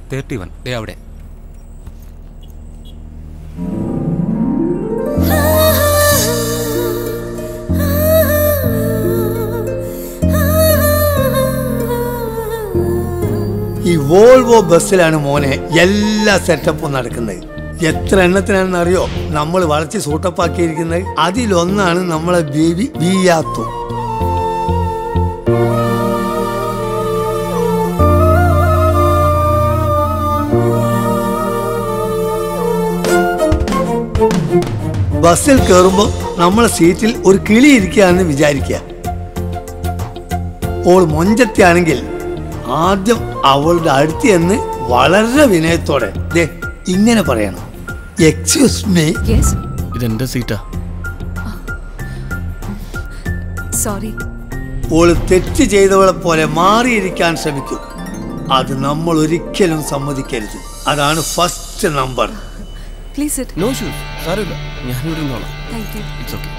Thirty one they അവിടെ ഈ Volvo ബസ്സിലാണ് മോനെ എല്ലാ സെറ്റപ്പും നടക്കുന്നത് എത്ര എണ്ണത്തിനാണെന്ന് അറിയോ നമ്മൾ വളച്ച് സൂട്ടപ്പാക്കിയിരിക്കുന്നത് അതിലൊന്നാണ് നമ്മളെ ബേബി ബിയാത്തു ബസ്സിൽ കയറുമ്പോൾ നമ്മളെ സീറ്റിൽ ഒരു കിളി ഇരിക്കുകയാണെന്ന് വിചാരിക്കുക ഓൾ മൊഞ്ചത്തിയാണെങ്കിൽ ആദ്യം അവളുടെ അടുത്ത് എന്ന് വളരെ വിനയത്തോടെ ദേ ഇങ്ങനെ പറയണം എക്സ്ക്യൂസ് മീ യെസ് ഇതെന്റെ സീറ്റാ സോറി ഓള് തെറ്റ് ചെയ്തവളെ പോലെ മാറിയിരിക്കാൻ ശ്രമിക്കും അത് നമ്മൾ ഒരിക്കലും സമ്മതിക്കരുത് അതാണ് first number please it no shoes സാരമില്ല ഞാനിവിടെ നിന്നോളാം താങ്ക് യു ഇറ്റ്സ് ഓക്കെ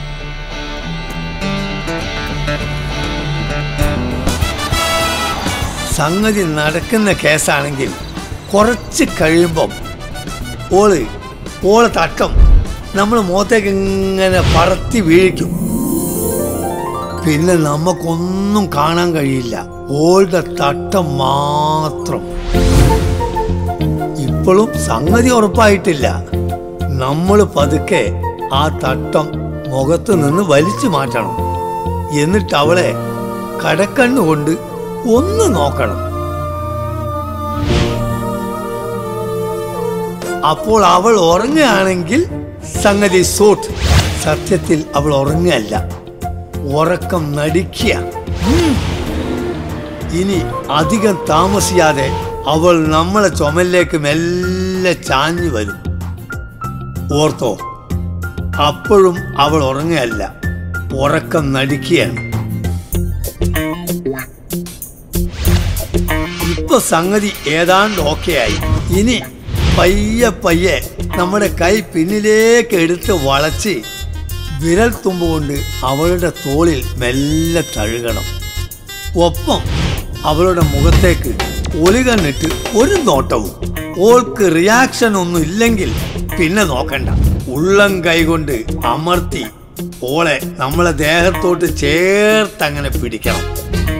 സംഗതി നടക്കുന്ന കേസാണെങ്കിൽ കുറച്ച് കഴിയുമ്പം ഓള് ഓളെ തട്ടം നമ്മൾ മുഖത്തേക്ക് ഇങ്ങനെ പറത്തി വീഴിക്കും പിന്നെ നമുക്കൊന്നും കാണാൻ കഴിയില്ല ഓളുടെ തട്ടം മാത്രം ഇപ്പോഴും സംഗതി ഉറപ്പായിട്ടില്ല നമ്മൾ പതുക്കെ ആ തട്ടം മുഖത്ത് നിന്ന് വലിച്ചു മാറ്റണം എന്നിട്ട് അവളെ കടക്കണ്ണുകൊണ്ട് ഒന്ന് നോക്കണം അപ്പോൾ അവൾ ഉറങ്ങുകയാണെങ്കിൽ സംഗതി സൂട്ട് സത്യത്തിൽ അവൾ ഉറങ്ങുകയല്ല ഉറക്കം നടിക്കുക ഉം. ഇനി അധികം താമസിയാതെ അവൾ നമ്മളെ ചുമലിലേക്ക് മെല്ലെ ചാഞ്ഞു വരും ഓർത്തോ അപ്പോഴും അവൾ ഉറങ്ങുകയല്ല ഉറക്കം നടിക്കുകയാണ് ഇപ്പൊ സംഗതി ഏതാണ്ട് ഓക്കെ ആയി ഇനി പയ്യെ പയ്യെ നമ്മുടെ കൈ പിന്നിലേക്ക് എടുത്ത് വളച്ച് വിരൽ തുമ്പ് കൊണ്ട് അവളുടെ തോളിൽ മെല്ലെ തഴുകണം ഒപ്പം അവളുടെ മുഖത്തേക്ക് ഒലികണ്ണിട്ട് ഒരു നോട്ടവും ഓൾക്ക് റിയാക്ഷൻ ഒന്നും ഇല്ലെങ്കിൽ പിന്നെ നോക്കണ്ട ഉള്ളം കൈകൊണ്ട് അമർത്തി ഓളെ നമ്മളെ ദേഹത്തോട്ട് ചേർത്തങ്ങനെ പിടിക്കണം